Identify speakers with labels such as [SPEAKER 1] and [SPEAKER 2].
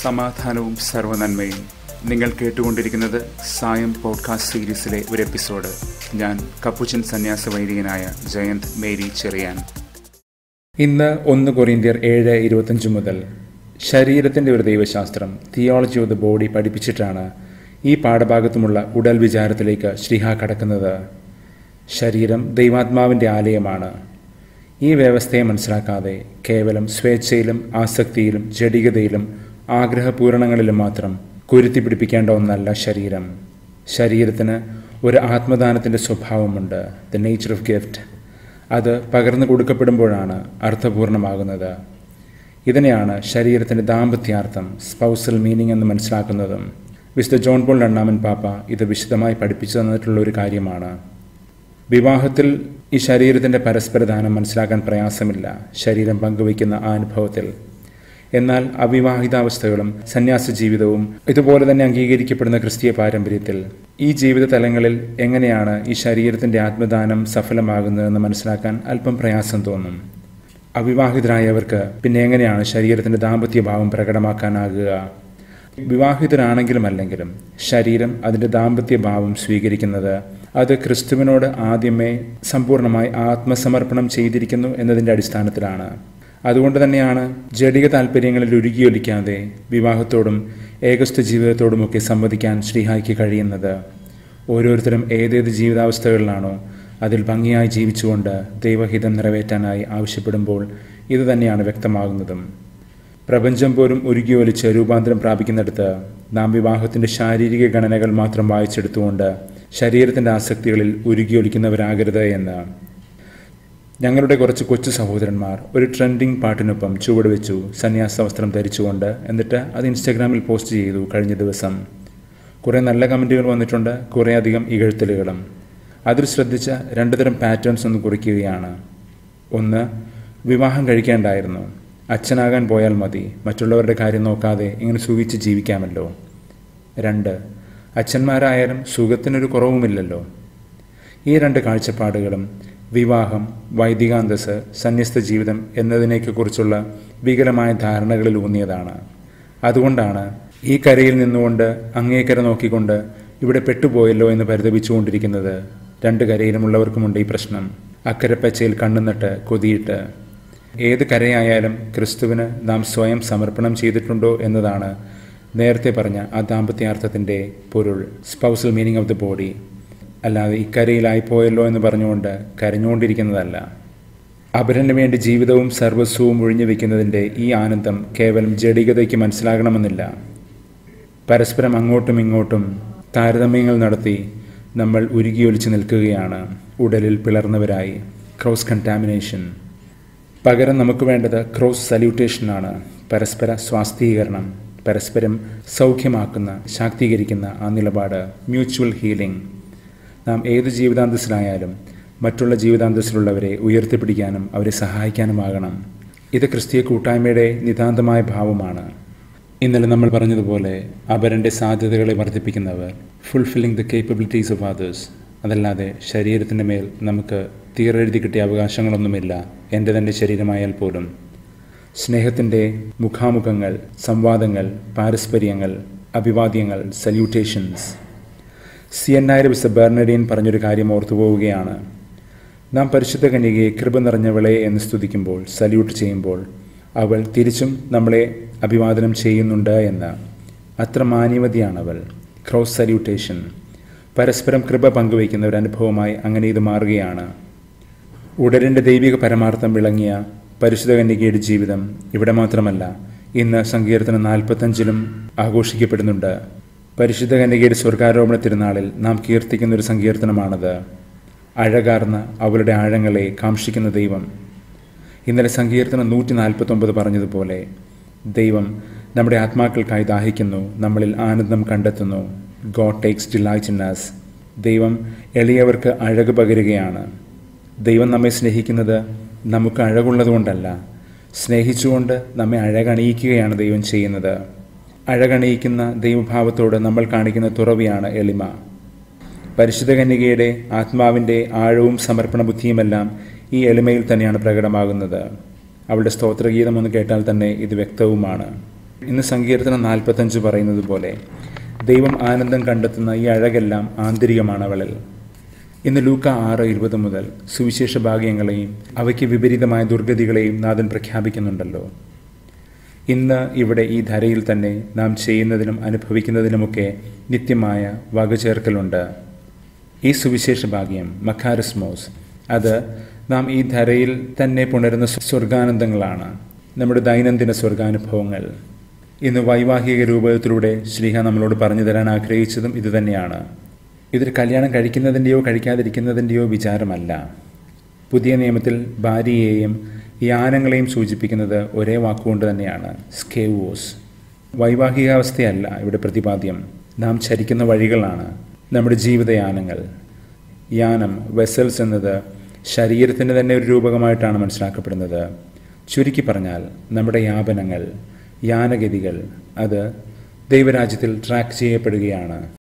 [SPEAKER 1] സമാധാനവും സർവനന്മയും നിങ്ങൾ കേട്ടുകൊണ്ടിരിക്കുന്നത് സായം പോഡ്കാസ്റ്റ് സീരീസിലെ ഒരു എപ്പിസോഡ് ഞാൻ കപ്പുച്ചൻ സന്യാസ വൈദികനായ ജയന്ത് മേരി ചെറിയാൻ ഇന്ന് ഒന്ന് കൊറിയന്ത്യർ ഏഴ് ഇരുപത്തഞ്ച് മുതൽ ശരീരത്തിൻ്റെ ഒരു ദൈവശാസ്ത്രം തിയോളജി ഓഫ് ദ ബോഡി പഠിപ്പിച്ചിട്ടാണ് ഈ പാഠഭാഗത്തുമുള്ള ഉടൽ വിചാരത്തിലേക്ക് ശ്രീഹ കടക്കുന്നത് ശരീരം ദൈവാത്മാവിൻ്റെ ആലയമാണ് ഈ വ്യവസ്ഥയെ മനസ്സിലാക്കാതെ കേവലം സ്വേച്ഛയിലും ആസക്തിയിലും ജഡികതയിലും ആഗ്രഹപൂരണങ്ങളിലും മാത്രം കുരുത്തി പിടിപ്പിക്കേണ്ട ഒന്നല്ല ശരീരം ശരീരത്തിന് ഒരു ആത്മദാനത്തിൻ്റെ സ്വഭാവമുണ്ട് ദ നേച്ചർ ഓഫ് ഗിഫ്റ്റ് അത് പകർന്നു കൊടുക്കപ്പെടുമ്പോഴാണ് അർത്ഥപൂർണമാകുന്നത് ഇതിനെയാണ് ശരീരത്തിൻ്റെ ദാമ്പത്യാർത്ഥം സ്പൗസൽ മീനിങ് എന്ന് മനസ്സിലാക്കുന്നതും വിശുദ്ധ ജോൺ പോൾ രണ്ടാമൻ പാപ്പ ഇത് വിശദമായി പഠിപ്പിച്ചു തന്നിട്ടുള്ള ഒരു കാര്യമാണ് വിവാഹത്തിൽ ഈ ശരീരത്തിൻ്റെ പരസ്പരദാനം മനസ്സിലാക്കാൻ പ്രയാസമില്ല ശരീരം പങ്കുവയ്ക്കുന്ന ആ അനുഭവത്തിൽ എന്നാൽ അവിവാഹിതാവസ്ഥകളും സന്യാസ ജീവിതവും ഇതുപോലെ തന്നെ അംഗീകരിക്കപ്പെടുന്ന ക്രിസ്തീയ പാരമ്പര്യത്തിൽ ഈ ജീവിത തലങ്ങളിൽ എങ്ങനെയാണ് ഈ ശരീരത്തിൻ്റെ ആത്മദാനം സഫലമാകുന്നതെന്ന് മനസ്സിലാക്കാൻ അല്പം പ്രയാസം തോന്നും അവിവാഹിതരായവർക്ക് പിന്നെ എങ്ങനെയാണ് ശരീരത്തിൻ്റെ ദാമ്പത്യഭാവം പ്രകടമാക്കാനാകുക വിവാഹിതരാണെങ്കിലും അല്ലെങ്കിലും ശരീരം അതിൻ്റെ ദാമ്പത്യഭാവം സ്വീകരിക്കുന്നത് അത് ക്രിസ്തുവിനോട് ആദ്യമേ സമ്പൂർണ്ണമായി ആത്മസമർപ്പണം ചെയ്തിരിക്കുന്നു എന്നതിൻ്റെ അടിസ്ഥാനത്തിലാണ് അതുകൊണ്ട് തന്നെയാണ് ജടിക താല്പര്യങ്ങളിൽ ഉരുകിയൊലിക്കാതെ വിവാഹത്തോടും ഏകസ്ഥ ജീവിതത്തോടുമൊക്കെ സംവദിക്കാൻ ശ്രീഹായ്ക്ക് കഴിയുന്നത് ഓരോരുത്തരും ഏതേത് ജീവിതാവസ്ഥകളിലാണോ അതിൽ ഭംഗിയായി ജീവിച്ചുകൊണ്ട് ദൈവഹിതം നിറവേറ്റാനായി ആവശ്യപ്പെടുമ്പോൾ ഇത് തന്നെയാണ് വ്യക്തമാകുന്നതും പ്രപഞ്ചം പോലും ഉരുകിയൊലിച്ച് രൂപാന്തരം പ്രാപിക്കുന്നിടത്ത് നാം വിവാഹത്തിൻ്റെ ശാരീരിക ഗണനകൾ മാത്രം വായിച്ചെടുത്തുകൊണ്ട് ശരീരത്തിൻ്റെ ആസക്തികളിൽ ഉരുകിയൊലിക്കുന്നവരാകരുത് എന്ന് ഞങ്ങളുടെ കുറച്ച് കൊച്ചു സഹോദരന്മാർ ഒരു ട്രെൻഡിങ് പാട്ടിനൊപ്പം ചുവടുവെച്ചു സന്യാസ വസ്ത്രം ധരിച്ചുകൊണ്ട് എന്നിട്ട് അത് ഇൻസ്റ്റഗ്രാമിൽ പോസ്റ്റ് ചെയ്തു കഴിഞ്ഞ ദിവസം കുറേ നല്ല കമൻറ്റുകൾ വന്നിട്ടുണ്ട് കുറേ അധികം ഇകഴ്ത്തലുകളും അതിൽ ശ്രദ്ധിച്ച രണ്ട് തരം പാറ്റേൺസ് ഒന്ന് കുറിക്കുകയാണ് ഒന്ന് വിവാഹം കഴിക്കേണ്ടായിരുന്നു അച്ഛനാകാൻ പോയാൽ മതി മറ്റുള്ളവരുടെ കാര്യം നോക്കാതെ ഇങ്ങനെ സുഖിച്ച് ജീവിക്കാമല്ലോ രണ്ട് അച്ഛന്മാരായാലും സുഖത്തിനൊരു കുറവുമില്ലല്ലോ ഈ രണ്ട് കാഴ്ചപ്പാടുകളും വിവാഹം വൈദികാന്തസ് സന്യസ്ത ജീവിതം എന്നതിനെക്കുറിച്ചുള്ള വികലമായ ധാരണകളിൽ ഊന്നിയതാണ് അതുകൊണ്ടാണ് ഈ കരയിൽ നിന്നുകൊണ്ട് അങ്ങേക്കര നോക്കിക്കൊണ്ട് ഇവിടെ പെട്ടുപോയല്ലോ എന്ന് പരിതപിച്ചുകൊണ്ടിരിക്കുന്നത് രണ്ട് കരയിലുമുള്ളവർക്കുമുണ്ട് ഈ പ്രശ്നം അക്കരപ്പച്ചയിൽ കണ്ണുനട്ട് കൊതിയിട്ട് ഏത് കരയായാലും ക്രിസ്തുവിന് നാം സ്വയം സമർപ്പണം ചെയ്തിട്ടുണ്ടോ എന്നതാണ് നേരത്തെ പറഞ്ഞ ആ ദാമ്പത്യാർത്ഥത്തിൻ്റെ പൊരുൾ spousal meaning of the body അല്ലാതെ ഇക്കരയിലായി പോയല്ലോ എന്ന് പറഞ്ഞുകൊണ്ട് കരഞ്ഞുകൊണ്ടിരിക്കുന്നതല്ല അപരന് വേണ്ടി ജീവിതവും സർവസ്വവും ഒഴിഞ്ഞു വയ്ക്കുന്നതിൻ്റെ ഈ ആനന്ദം കേവലം ജഡികതയ്ക്ക് മനസ്സിലാകണമെന്നില്ല പരസ്പരം അങ്ങോട്ടും ഇങ്ങോട്ടും താരതമ്യങ്ങൾ നടത്തി നമ്മൾ ഉരുകിയൊലിച്ച് നിൽക്കുകയാണ് ഉടലിൽ പിളർന്നവരായി ക്രോസ് കണ്ടാമിനേഷൻ പകരം നമുക്ക് വേണ്ടത് ക്രോസ് സല്യൂട്ടേഷനാണ് പരസ്പര സ്വാസ്ഥീകരണം പരസ്പരം സൗഖ്യമാക്കുന്ന ശാക്തീകരിക്കുന്ന ആ നിലപാട് മ്യൂച്വൽ ഹീലിംഗ് നാം ഏത് ജീവിതാന്തസ്സിലായാലും മറ്റുള്ള ജീവിതാന്തസ്സിലുള്ളവരെ ഉയർത്തിപ്പിടിക്കാനും അവരെ സഹായിക്കാനുമാകണം ഇത് ക്രിസ്തീയ കൂട്ടായ്മയുടെ നിതാന്തമായ ഭാവമാണ് ഇന്നലെ നമ്മൾ പറഞ്ഞതുപോലെ അപരൻ്റെ സാധ്യതകളെ വർദ്ധിപ്പിക്കുന്നവർ fulfilling the capabilities of others അതല്ലാതെ ശരീരത്തിൻ്റെ മേൽ നമുക്ക് തീരെഴുതി കിട്ടിയ അവകാശങ്ങളൊന്നുമില്ല എൻ്റെ തന്നെ ശരീരമായാൽ പോലും സ്നേഹത്തിൻ്റെ മുഖാമുഖങ്ങൾ സംവാദങ്ങൾ പാരസ്പര്യങ്ങൾ അഭിവാദ്യങ്ങൾ സല്യൂട്ടേഷൻസ് സി എൻ നായർ വിസ ബെർണഡിയൻ പറഞ്ഞൊരു കാര്യം ഓർത്തുപോവുകയാണ് നാം പരിശുദ്ധ കന്യകയെ കൃപ നിറഞ്ഞവളെ എന്ന് സ്തുതിക്കുമ്പോൾ സല്യൂട്ട് ചെയ്യുമ്പോൾ അവൾ തിരിച്ചും നമ്മളെ അഭിവാദനം ചെയ്യുന്നുണ്ട് എന്ന് അത്ര മാന്യവതിയാണവൾ ക്രോസ് സല്യൂട്ടേഷൻ പരസ്പരം കൃപ പങ്കുവയ്ക്കുന്ന ഒരു അനുഭവമായി അങ്ങനെ ഇത് മാറുകയാണ് ഉടലിൻ്റെ ദൈവിക പരമാർത്ഥം വിളങ്ങിയ പരിശുദ്ധ കന്യകയുടെ ജീവിതം ഇവിടെ മാത്രമല്ല ഇന്ന് സങ്കീർത്തനം നാൽപ്പത്തഞ്ചിലും ആഘോഷിക്കപ്പെടുന്നുണ്ട് പരിശുദ്ധ കന്യകയുടെ സ്വർഗാരോപണ തിരുനാളിൽ നാം കീർത്തിക്കുന്ന ഒരു സങ്കീർത്തനമാണത് അഴകാർന്ന അവളുടെ ആഴങ്ങളെ കാക്ഷിക്കുന്ന ദൈവം ഇന്നലെ സങ്കീർത്തനം നൂറ്റി നാൽപ്പത്തൊമ്പത് പറഞ്ഞതുപോലെ ദൈവം നമ്മുടെ ആത്മാക്കൾക്കായി ദാഹിക്കുന്നു നമ്മളിൽ ആനന്ദം കണ്ടെത്തുന്നു God takes delight in us ദൈവം എളിയവർക്ക് അഴക് പകരുകയാണ് ദൈവം നമ്മെ സ്നേഹിക്കുന്നത് നമുക്ക് അഴകുള്ളതുകൊണ്ടല്ല സ്നേഹിച്ചുകൊണ്ട് നമ്മെ അഴകണിയിക്കുകയാണ് ദൈവം ചെയ്യുന്നത് അഴകണിയിക്കുന്ന ദൈവഭാവത്തോട് നമ്മൾ കാണിക്കുന്ന തുറവിയാണ് എളിമ പരിശുദ്ധ കന്യകയുടെ ആത്മാവിൻ്റെ ആഴവും സമർപ്പണ ബുദ്ധിയുമെല്ലാം ഈ എളിമയിൽ തന്നെയാണ് പ്രകടമാകുന്നത് അവളുടെ സ്തോത്രഗീതം ഒന്ന് കേട്ടാൽ തന്നെ ഇത് വ്യക്തവുമാണ് ഇന്ന് സങ്കീർത്തനം നാൽപ്പത്തഞ്ച് പറയുന്നത് പോലെ ദൈവം ആനന്ദം കണ്ടെത്തുന്ന ഈ അഴകെല്ലാം ആന്തരികമാണ് അവളിൽ ഇന്ന് ലൂക്ക ആറ് ഇരുപത് മുതൽ സുവിശേഷ ഭാഗ്യങ്ങളെയും അവയ്ക്ക് വിപരീതമായ ദുർഗതികളെയും നാഥൻ പ്രഖ്യാപിക്കുന്നുണ്ടല്ലോ ഇന്ന് ഇവിടെ ഈ ധരയിൽ തന്നെ നാം ചെയ്യുന്നതിനും അനുഭവിക്കുന്നതിനുമൊക്കെ നിത്യമായ വകചേർക്കലുണ്ട് ഈ സുവിശേഷ ഭാഗ്യം മക്കാരസ്മോസ് അത് നാം ഈ ധരയിൽ തന്നെ പുണരുന്ന സ്വർഗാനന്ദങ്ങളാണ് നമ്മുടെ ദൈനംദിന സ്വർഗാനുഭവങ്ങൾ ഇന്ന് വൈവാഹിക രൂപത്തിലൂടെ ശ്രീഹ നമ്മളോട് പറഞ്ഞു തരാൻ ആഗ്രഹിച്ചതും ഇതുതന്നെയാണ് ഇതൊരു കല്യാണം കഴിക്കുന്നതിൻ്റെയോ കഴിക്കാതിരിക്കുന്നതിൻ്റെയോ വിചാരമല്ല പുതിയ നിയമത്തിൽ ഭാര്യയെയും യാനങ്ങളെയും സൂചിപ്പിക്കുന്നത് ഒരേ വാക്കുകൊണ്ട് തന്നെയാണ് സ്കേവോസ് വൈവാഹികാവസ്ഥയല്ല ഇവിടെ പ്രതിപാദ്യം നാം ചരിക്കുന്ന വഴികളാണ് നമ്മുടെ ജീവിതയാനങ്ങൾ യാനം വെസൽസ് എന്നത് ശരീരത്തിന് തന്നെ ഒരു രൂപകമായിട്ടാണ് മനസ്സിലാക്കപ്പെടുന്നത് ചുരുക്കി പറഞ്ഞാൽ നമ്മുടെ യാപനങ്ങൾ യാനഗതികൾ അത് ദൈവരാജ്യത്തിൽ ട്രാക്ക് ചെയ്യപ്പെടുകയാണ്